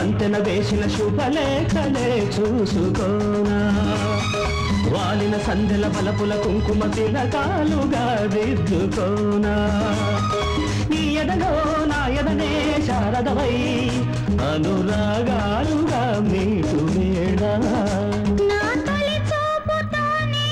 వంతెన వేసిన శుభలేఖలే చూసుకోనా వాలిన సంధ్యల బలపుల కుంకుమ తిలకాలుగా దిద్దుకోనా నీ ఎదలో నా ఎదనే శారదవై అనురాగాలుగా మీకు వేడా నా తొలి చూపుతోనే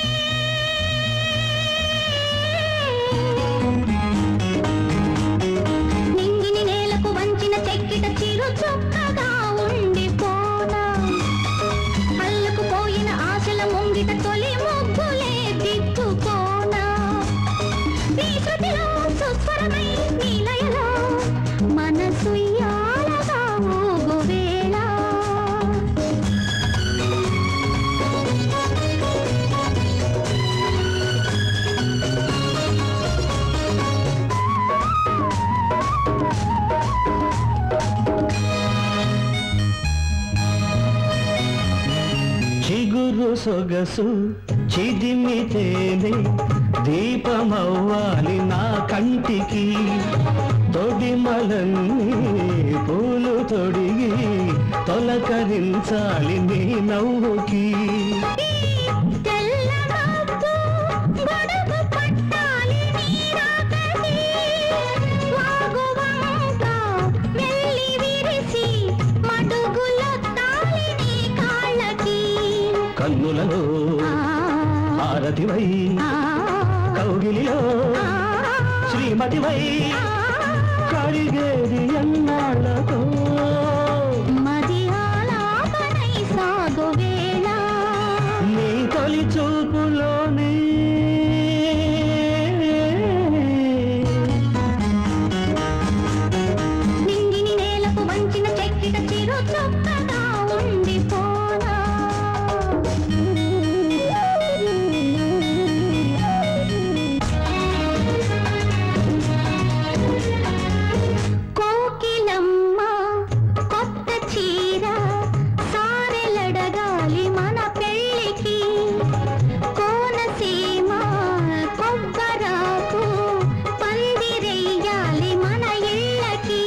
నింగిని నేలకు వంచిన చెక్కిట చిరు చొక్కగా ఉండిపోనా అల్లుకుపోయిన ఆశల ముంగిట తొలి ముగ్గులే దిద్దుకోనా నీ శృతిలో సుస్వరమై నీ లయలో మనసు యాలగా ఊగువేళ చిగురు సొగసు చిదిమితేనే దీపమవ్వాలి నా కంటికి తొడిమలన్నీ పూలు తొడిగి తొలకరించాలి నీ నవ్వుకి తెల్లమబ్బు గొడుగు పట్టాలి నీరాకసి వాగువంక వెళ్ళి విరిసి మడుగులొత్తాలి నీ కాళ్ళకి కన్నులలో ఆ, హారతివై ఆ, కౌగిలిలో ఆ, శ్రీమతివై కడిగేది ఎన్నాళ్ళతో మది ఆలాపనై సాగు వేళ నీ తొలి చూపులోనే నింగిని నేలకు వంచిన చెక్కిట చిరు చొక్కగా ఉండిపోనా కోకిలమ్మ కొత్త చీర సారెలడగాలి మన పెళ్ళికి కోనసీమ కొబ్బరాకు పందిరెయ్యాలి మన ఇళ్ళకి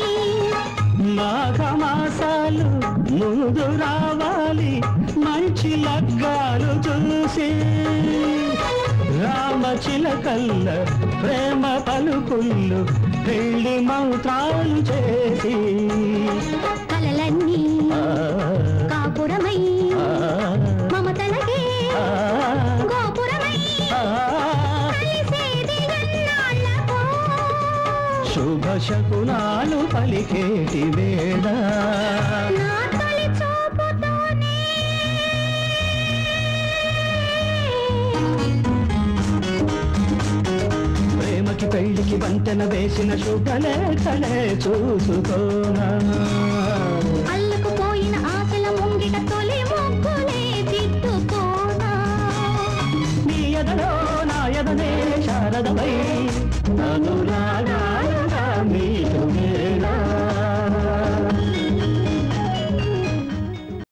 మాఘమాసాలు ముందు రావాలి మంచి లగ్గాలు చూసి రామచిలకల్ల ప్రేమ పలుకుళ్ళు పెళ్లి మంత్రాలు చేసి కలలన్నీ ఆ, కాపురమై ఆ, మమతలకే ఆ, గోపురమై ఆ. కలిసేది ఎన్నాళ్ళకో శుభ శకునాలు పలికేటి వేళ నా తొలి చూపుతోనే ప్రేమకి పెళ్లికి వంతెన వేసిన శుభలేఖలే చూసుకోనా